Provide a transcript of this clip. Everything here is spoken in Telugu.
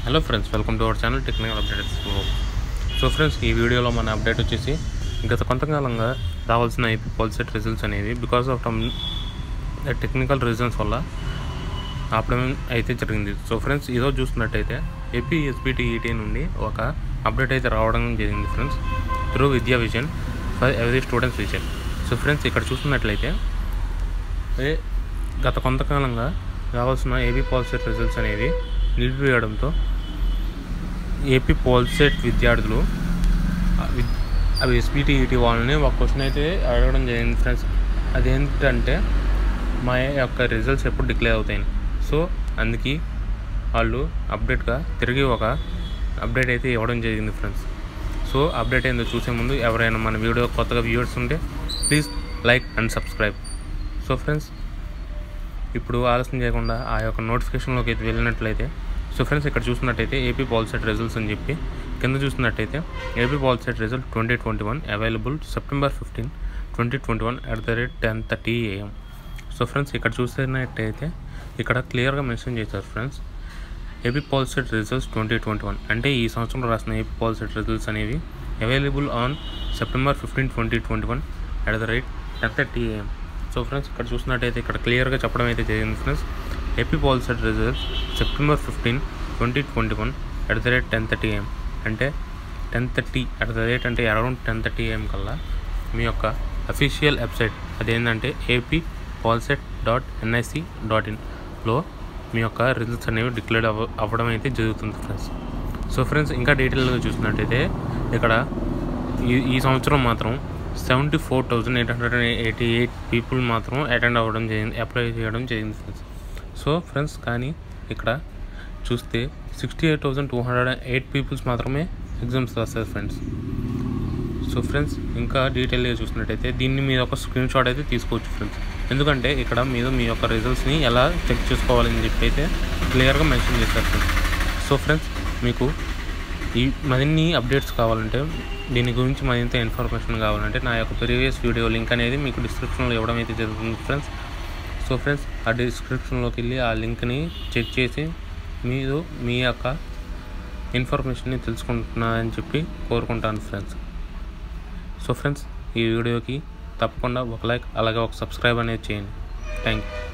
hello friends welcome to our channel technical updates so friends ఈ వీడియోలో మన అప్డేట్ వచ్చేసి గత కొంతకాలంగా రావాల్సిన ఐపీ పాల్సెట్ రిజల్ట్స్ అనేవి because of some technical reasons వల్ల ఆపడం అయితే జరిగింది సో ఫ్రెండ్స్ ఈరోజు చూస్తున్నట్టయితే ఏపీ ఎస్బిటిఈటీ నుండి ఒక అప్డేట్ అయితే రావడం జరిగింది friends through Vidya vision for every students vision so friends ఇక్కడ చూస్తున్నట్లయితే ఏ గత కొంతకాలంగా రావాల్సిన ఏపీ పాల్సెట్ రిజల్ట్స్ అనేవి నిలిపివేయడంతో ఏపీ పాల్సెట్ విద్యార్థులు ఆ విద్- అవి ఎస్బిటిఈటీ వాళ్ళని ఒక క్వశ్చన్ అయితే అడగడం జరిగింది ఫ్రెండ్స్ అదేంటంటే మా యొక్క రిజల్ట్స్ ఎప్పుడు డిక్లేర్ అవుతాయి సో అందుకే వాళ్ళు అప్డేట్గా తిరిగి ఒక అప్డేట్ అయితే ఇవ్వడం జరిగింది ఫ్రెండ్స్ సో అప్డేట్ ఏందో చూసే ముందు ఎవరైనా మన వీడియో కొత్తగా వ్యూవర్స్ ఉంటే please like and subscribe so friends ఇప్పుడు ఆలస్యం చేయకుండా ఆ యొక్క నోటిఫికేషన్లోకి అయితే వెళ్ళినట్లయితే సో ఫ్రెండ్స్ ఇక్కడ చూసినట్టయితే ఏపీ పాల్సెట్ రిజల్ట్స్ అని చెప్పి కింద చూసినట్టయితే AP PALCET result twenty twenty one available September fifteen twenty twenty one at the rate ten thirty AM so friends ఇక్కడ చూసినట్టయితే ఇక్కడ క్లియర్గా మెన్షన్ చేశారు friends AP PALCET results twenty twenty one అంటే ఈ సంవత్సరంలో రాసిన ఏపీ పాల్సెట్ రిజల్ట్స్ అనేవి available on September fifteen twenty twenty one at the rate ten thirty AM so friends ఇక్కడ చూసినట్టయితే ఇక్కడ క్లియర్గా చెప్పడం అయితే జరిగింది friends AP PALCET results September fifteen twenty twenty one at the rate ten thirty AM అంటే ten thirty at the rate అంటే అరౌండ్ టెన్ థర్టీ ఏఎం కల్లా మీ యొక్క అఫీషియల్ వెబ్సైట్ అదేంటంటే AP PALCET dot NIC dot ఇన్లో మీ యొక్క రిజల్ట్స్ అనేవి డిక్లేర్ అవ్వ అవ్వడం అయితే జరుగుతుంది ఫ్రెండ్స్ సో ఫ్రెండ్స్ ఇంకా డీటెయిల్గా చూసినట్టయితే ఇక్కడ ఈ ఈ సంవత్సరం మాత్రం seventy four thousand eight hundred eighty eight people మాత్రం అటెండ్ అవ్వడం జరిగింది అప్లై చేయడం జరిగింది ఫ్రెండ్స్ సో ఫ్రెండ్స్ కానీ ఇక్కడ చూస్తే sixty eight thousand two hundred eight peoples మాత్రమే ఎగ్జామ్స్ రాస్తారు ఫ్రెండ్స్ సో ఫ్రెండ్స్ ఇంకా డీటెయిల్గా చూసినట్టయితే దీన్ని మీరు ఒక స్క్రీన్ షాట్ అయితే తీసుకోవచ్చు ఫ్రెండ్స్ ఎందుకంటే ఇక్కడ మీరు మీ యొక్క రిజల్ట్స్ని ఎలా చెక్ చేసుకోవాలని చెప్పి అయితే క్లియర్గా మెన్షన్ చేశారు ఫ్రెండ్స్ సో ఫ్రెండ్స్ మీకు ఈ మరిన్ని అప్డేట్స్ కావాలంటే దీని గురించి మరింత ఇన్ఫర్మేషన్ కావాలంటే నా యొక్క ప్రీవియస్ వీడియో లింక్ అనేది మీకు డిస్క్రిప్షన్లో ఇవ్వడం అయితే జరుగుతుంది ఫ్రెండ్స్ సో ఫ్రెండ్స్ ఆ డిస్క్రిప్షన్లోకి వెళ్ళి ఆ లింక్ని చెక్ చేసి మీరు మీ యొక్క ఇన్ఫర్మేషన్ని తెలుసుకుంటున్నారని చెప్పి కోరుకుంటాను ఫ్రెండ్స్ సో ఫ్రెండ్స్ ఈ వీడియోకి తప్పకుండా ఒక లైక్ అలాగే ఒక సబ్స్క్రైబ్ అనేది చేయండి థ్యాంక్ యూ